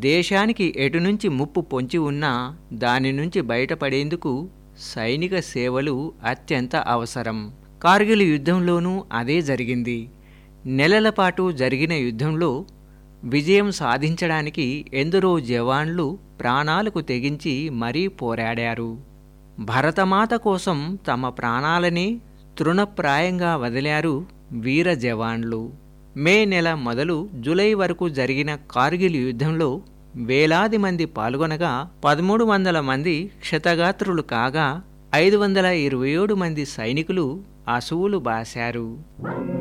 దేశానికి ఎటు నుంచి ముప్పు పొంచి ఉన్నా దాని నుంచి బయటపడేందుకు సైనిక సేవలు అత్యంత అవసరం కార్గిల్ యుద్ధంలోనూ అదే జరిగింది నెలల పాటు జరిగిన యుద్ధంలో విజయం సాధించడానికి ఎందరో జవాన్లు ప్రాణాలకు తెగించి మరీ పోరాడారు భరతమాత కోసం తమ ప్రాణాలని తృణప్రాయంగా వదిలారు వీర జవాన్లు మే నెల మొదలు జూలై వరకు జరిగిన కార్గిల్ యుద్ధంలో వేలాది మంది పాల్గొనగా పదమూడు వందల మంది క్షతగాత్రులు కాగా ఐదు వందల ఇరవై ఏడు మంది సైనికులు అసువులు బాశారు